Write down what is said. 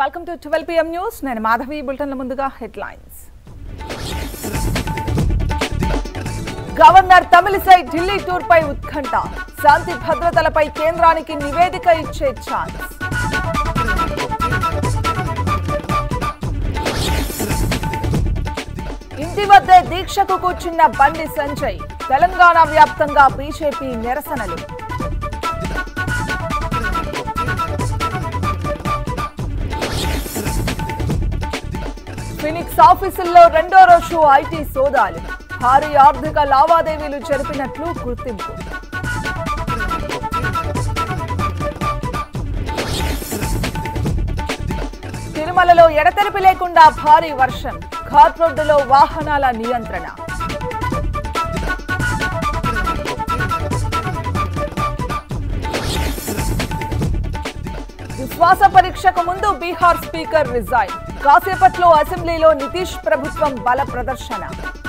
welcome to twelve PM news నేను మాధవి బులెటిన్ల ముందుగా headlines governor Tamilisai Delhi tour పై ఉత్కంఠ శాంతి భద్రతలపై కేంద్రానికి నివేదిక ఇచ్చే ఛాన్స్ ఇంటి వద్దే దీక్షకు కూర్చున్న బండి సంజయ్ తెలంగాణ వ్యాప్తంగా బీజేపీ నిరసనలు ఫినిక్స్ ఆఫీసుల్లో రెండో రోజు ఐటీ సోదాలు భారీ ఆర్థిక లావాదేవీలు జరిపినట్లు గుర్తింపు తిరుమలలో ఎడతెరిపి లేకుండా భారీ వర్షం ఘాట్ రోడ్డులో వాహనాల నియంత్రణ విశ్వాస పరీక్షకు ముందు బీహార్ స్పీకర్ రిజైన్ కాసేపట్లో అసెంబ్లీలో నితీష్ ప్రభుత్వం బల ప్రదర్శన